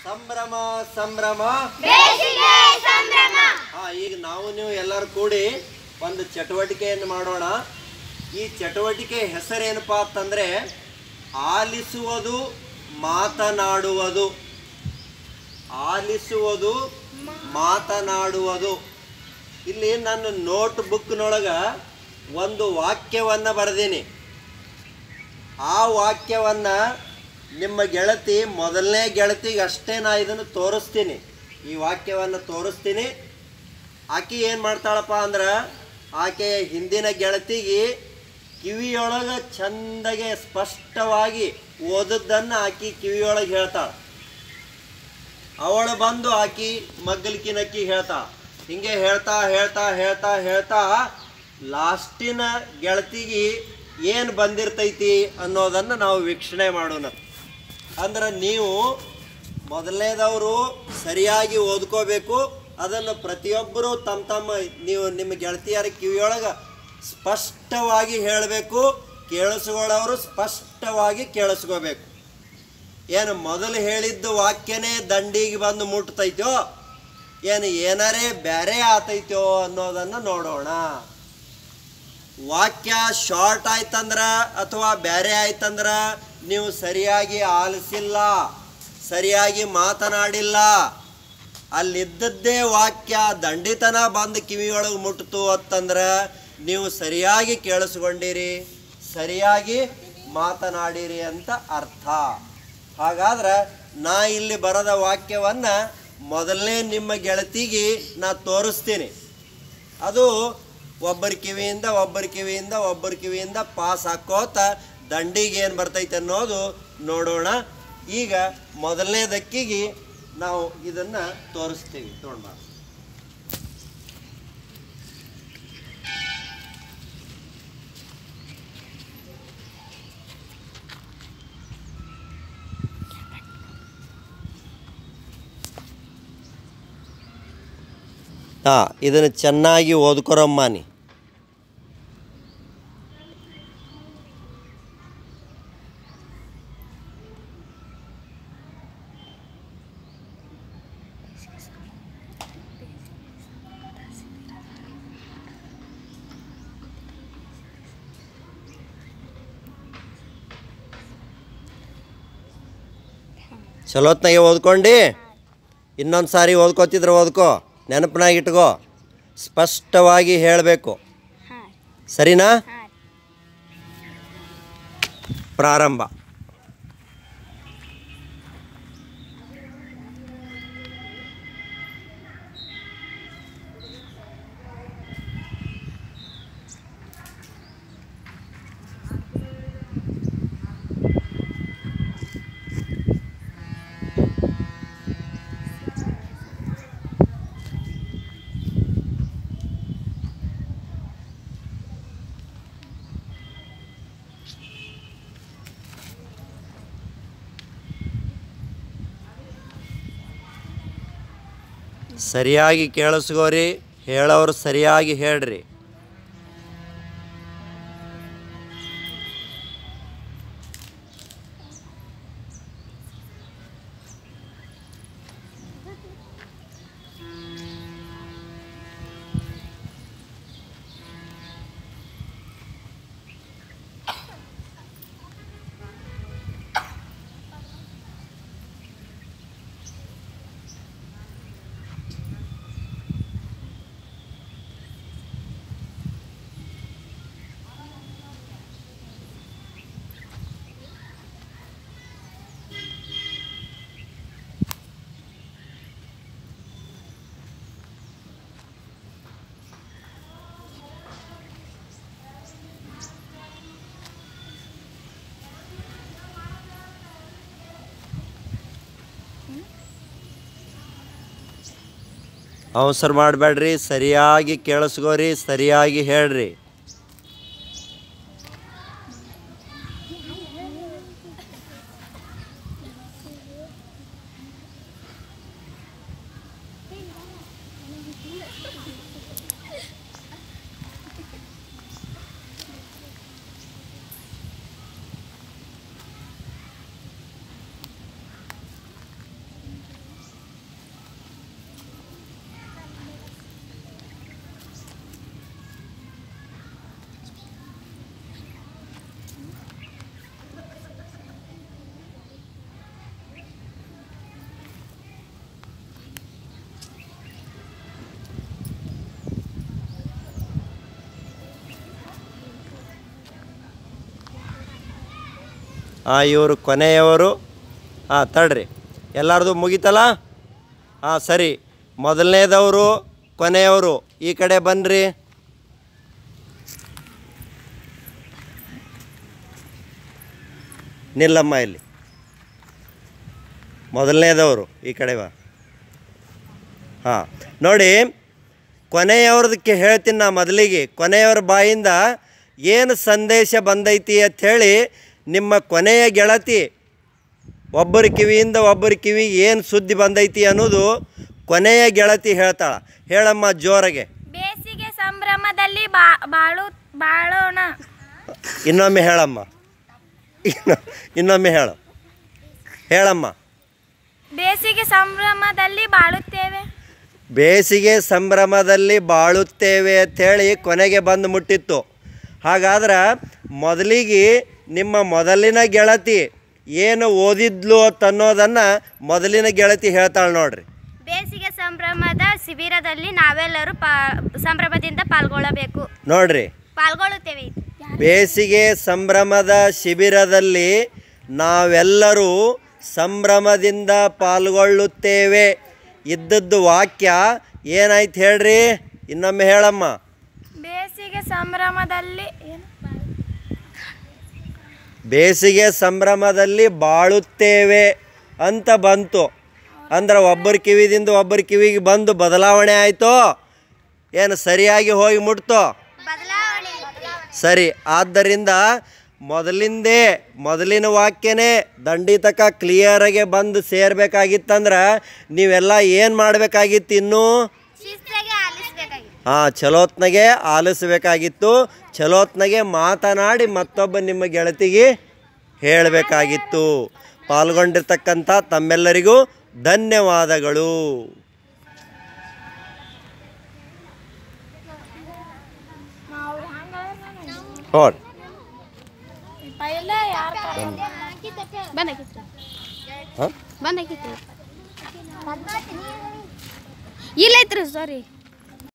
ಸಂಭ್ರಮ ಸಂಭ್ರಮ ಬೇಸಿಗೆ ಸಂಭ್ರಮ ಹಾ ಈಗ ನಾವು ನೀವು ಎಲ್ಲರೂ ಕೂಡಿ ಒಂದು ಚಟುವಟಿಕೆಯನ್ನು ಮಾಡೋಣ ಈ ಚಟುವಟಿಕೆ ಹೆಸರೇನಪ್ಪ ಅಂತಂದ್ರೆ ಆಲಿಸುವುದು ಮಾತನಾಡುವುದು ಆಲಿಸುವುದು ಮಾತನಾಡುವುದು ಇಲ್ಲಿ ನನ್ನ ನೋಟ್ ಬುಕ್ನೊಳಗ ಒಂದು ವಾಕ್ಯವನ್ನು ಬರೆದೀನಿ ಆ ವಾಕ್ಯವನ್ನ ನಿಮ್ಮ ಗೆಳತಿ ಮೊದಲನೇ ಗೆಳತಿಗೆ ಅಷ್ಟೇ ನಾ ಇದನ್ನು ತೋರಿಸ್ತೀನಿ ಈ ವಾಕ್ಯವನ್ನು ತೋರಿಸ್ತೀನಿ ಆಕೆ ಏನು ಮಾಡ್ತಾಳಪ್ಪ ಅಂದ್ರೆ ಆಕೆಯ ಹಿಂದಿನ ಗೆಳತಿಗೆ ಕಿವಿಯೊಳಗೆ ಚಂದಗೆ ಸ್ಪಷ್ಟವಾಗಿ ಓದದ್ದನ್ನು ಆಕಿ ಕಿವಿಯೊಳಗೆ ಹೇಳ್ತಾಳೆ ಅವಳು ಬಂದು ಆಕಿ ಮಗ್ಗಲ್ಕಿನಕ್ಕಿ ಹೇಳ್ತಾ ಹಿಂಗೆ ಹೇಳ್ತಾ ಹೇಳ್ತಾ ಹೇಳ್ತಾ ಹೇಳ್ತಾ ಲಾಸ್ಟಿನ ಗೆಳತಿಗೆ ಏನು ಬಂದಿರ್ತೈತಿ ಅನ್ನೋದನ್ನು ನಾವು ವೀಕ್ಷಣೆ ಮಾಡೋಣ ಅಂದ್ರೆ ನೀವು ಮೊದಲನೇದವರು ಸರಿಯಾಗಿ ಓದ್ಕೋಬೇಕು ಅದನ್ನು ಪ್ರತಿಯೊಬ್ಬರು ತಮ್ಮ ತಮ್ಮ ನೀವು ನಿಮ್ಮ ಗೆಳತಿಯರ ಕಿವಿಯೊಳಗೆ ಸ್ಪಷ್ಟವಾಗಿ ಹೇಳಬೇಕು ಕೇಳಿಸ್ಕೊಳ್ಳೋರು ಸ್ಪಷ್ಟವಾಗಿ ಕೇಳಿಸ್ಕೋಬೇಕು ಏನು ಮೊದಲು ಹೇಳಿದ್ದು ವಾಕ್ಯನೇ ದಂಡಿಗೆ ಬಂದು ಮುಟ್ತೈತೋ ಏನು ಏನಾರೇ ಬೇರೆ ಆತೈತೋ ಅನ್ನೋದನ್ನು ನೋಡೋಣ ವಾಕ್ಯ ಶಾರ್ಟ್ ಆಯ್ತಂದ್ರ ಅಥವಾ ಬೇರೆ ಆಯ್ತಂದ್ರ ನೀವು ಸರಿಯಾಗಿ ಆಲಿಸಿಲ್ಲ ಸರಿಯಾಗಿ ಮಾತನಾಡಿಲ್ಲ ಅಲ್ಲಿದ್ದದ್ದೇ ವಾಕ್ಯ ದಂಡಿತನ ಬಂದು ಕಿವಿಯೊಳಗೆ ಮುಟ್ಟಿತು ಅಂತಂದ್ರೆ ನೀವು ಸರಿಯಾಗಿ ಕೇಳಿಸ್ಕೊಂಡಿರಿ ಸರಿಯಾಗಿ ಮಾತನಾಡಿರಿ ಅಂತ ಅರ್ಥ ಹಾಗಾದ್ರೆ ನಾ ಇಲ್ಲಿ ಬರದ ವಾಕ್ಯವನ್ನ ಮೊದಲನೇ ನಿಮ್ಮ ಗೆಳತಿಗೆ ನಾ ತೋರಿಸ್ತೀನಿ ಅದು ಒಬ್ಬರ ಕಿವಿಯಿಂದ ಒಬ್ಬರ ಕಿವಿಯಿಂದ ಒಬ್ಬರ ಕಿವಿಯಿಂದ ಪಾಸ್ ಹಾಕೋತ ದಂಡಿಗೆ ಏನು ಬರ್ತೈತೆ ಅನ್ನೋದು ನೋಡೋಣ ಈಗ ಮೊದಲನೇದಕ್ಕಿಗೆ ನಾವು ಇದನ್ನು ತೋರಿಸ್ತೀವಿ ನೋಡ್ಬಾ ಹಾಂ ಇದನ್ನು ಚೆನ್ನಾಗಿ ಓದ್ಕೊರಮ್ಮ ನೀ ಚಲೋತ್ನಾಗೆ ಓದ್ಕೊಂಡು ಇನ್ನೊಂದು ಸಾರಿ ಓದ್ಕೋತಿದ್ರೆ ಓದ್ಕೋ ನೆನಪಿನಾಗ ಇಟ್ಕೋ ಸ್ಪಷ್ಟವಾಗಿ ಹೇಳಬೇಕು ಸರಿನಾ ಪ್ರಾರಂಭ ಸರಿಯಾಗಿ ಕೇಳಿಸ್ಕೋರಿ ಹೇಳೋರು ಸರಿಯಾಗಿ ಹೇಳ್ರಿ ಅವಸರ ಮಾಡಬೇಡ್ರಿ ಸರಿಯಾಗಿ ಕೇಳಿಸ್ಕೋರಿ ಸರಿಯಾಗಿ ಹೇಳ್ರಿ ಹಾಂ ಇವರು ಕೊನೆಯವರು ಹಾಂ ತಡ್ರಿ ಎಲ್ಲರದು ಮುಗೀತಲ್ಲ ಹಾಂ ಸರಿ ಮೊದಲನೇದವರು ಕೊನೆಯವರು ಈ ಕಡೆ ಬನ್ನಿರಿ ನಿಲ್ಲಮ್ಮ ಇಲ್ಲಿ ಮೊದಲನೇದವರು ಈ ಕಡೆ ಬಾ ಹಾಂ ನೋಡಿ ಕೊನೆಯವ್ರದಕ್ಕೆ ಹೇಳ್ತೀನಿ ನಾ ಮೊದಲಿಗೆ ಕೊನೆಯವರ ಬಾಯಿಂದ ಏನು ಸಂದೇಶ ಬಂದೈತಿ ಅಂಥೇಳಿ ನಿಮ್ಮ ಕೊನೆಯ ಗೆಳತಿ ಒಬ್ಬರ ಕಿವಿಯಿಂದ ಒಬ್ಬರ ಕಿವಿಗೆ ಏನು ಸುದ್ದಿ ಬಂದೈತಿ ಅನ್ನೋದು ಕೊನೆಯ ಗೆಳತಿ ಹೇಳ್ತಾಳ ಹೇಳಮ್ಮ ಜೋರಾಗೆ ಬೇಸಿಗೆ ಸಂಭ್ರಮದಲ್ಲಿ ಬಾ ಬಾಳು ಬಾಳೋಣ ಇನ್ನೊಮ್ಮೆ ಹೇಳಮ್ಮ ಇನ್ನು- ಇನ್ನೊಮ್ಮೆ ಹೇಳು ಹೇಳಮ್ಮ ಬೇಸಿಗೆ ಸಂಭ್ರಮದಲ್ಲಿ ಬಾಳುತ್ತೇವೆ ಬೇಸಿಗೆ ಸಂಭ್ರಮದಲ್ಲಿ ಬಾಳುತ್ತೇವೆ ಅಂಥೇಳಿ ಕೊನೆಗೆ ಬಂದು ಮುಟ್ಟಿತ್ತು ಹಾಗಾದ್ರೆ ಮೊದಲಿಗೆ ನಿಮ್ಮ ಮೊದಲಿನ ಗೆಳತಿ ಏನು ಓದಿದ್ಲು ಅನ್ನೋದನ್ನು ಮೊದಲಿನ ಗೆಳತಿ ಹೇಳ್ತಾಳೆ ನೋಡ್ರಿ ಬೇಸಿಗೆ ಸಂಭ್ರಮದ ಶಿಬಿರದಲ್ಲಿ ನಾವೆಲ್ಲರೂ ಪಾ ಸಂಭ್ರಮದಿಂದ ಪಾಲ್ಗೊಳ್ಳಬೇಕು ನೋಡ್ರಿ ಪಾಲ್ಗೊಳ್ಳುತ್ತೇವೆ ಬೇಸಿಗೆ ಸಂಭ್ರಮದ ಶಿಬಿರದಲ್ಲಿ ನಾವೆಲ್ಲರೂ ಸಂಭ್ರಮದಿಂದ ಪಾಲ್ಗೊಳ್ಳುತ್ತೇವೆ ಇದ್ದದ್ದು ವಾಕ್ಯ ಏನಾಯ್ತು ಹೇಳ್ರಿ ಇನ್ನೊಮ್ಮೆ ಹೇಳಮ್ಮ ಬೇಸಿಗೆ ಸಂಭ್ರಮದಲ್ಲಿ ಬೇಸಿಗೆ ಸಂಭ್ರಮದಲ್ಲಿ ಬಾಳುತ್ತೇವೆ ಅಂತ ಬಂತು ಅಂದ್ರೆ ಒಬ್ಬರ ಕಿವಿದಿಂದ ಒಬ್ಬರ ಕಿವಿಗೆ ಬಂದು ಬದಲಾವಣೆ ಆಯಿತು ಏನು ಸರಿಯಾಗಿ ಹೋಗಿ ಮುಟ್ತೋ ಬದಲಾವಣೆ ಸರಿ ಆದ್ದರಿಂದ ಮೊದಲಿಂದೇ ಮೊದಲಿನ ವಾಕ್ಯನೇ ದಂಡಿ ತಕ ಕ್ಲಿಯರಾಗೆ ಬಂದು ಸೇರ್ಬೇಕಾಗಿತ್ತಂದ್ರೆ ನೀವೆಲ್ಲ ಏನು ಮಾಡಬೇಕಾಗಿತ್ತು ಇನ್ನೂ ಶಿಸ್ತಾಗಿ ಆಲಿಸಬೇಕಾಗಿತ್ತು ಹಾಂ ಚಲೋತ್ನಾಗೆ ಆಲಿಸ್ಬೇಕಾಗಿತ್ತು ಚಲೋತ್ನಾಗೆ ಮಾತನಾಡಿ ಮತ್ತೊಬ್ಬ ನಿಮ್ಮ ಗೆಳತಿಗೆ ಹೇಳಬೇಕಾಗಿತ್ತು ಪಾಲ್ಗೊಂಡಿರ್ತಕ್ಕಂಥ ತಮ್ಮೆಲ್ಲರಿಗೂ ಧನ್ಯವಾದಗಳು ಹೋರಿ ಬಂದಾಗಿತ್ತು ಹಾಂ ಬಂದಾಗಿತ್ತು ಇಲ್ಲ ಐತ್ರಿ ಸಾರಿ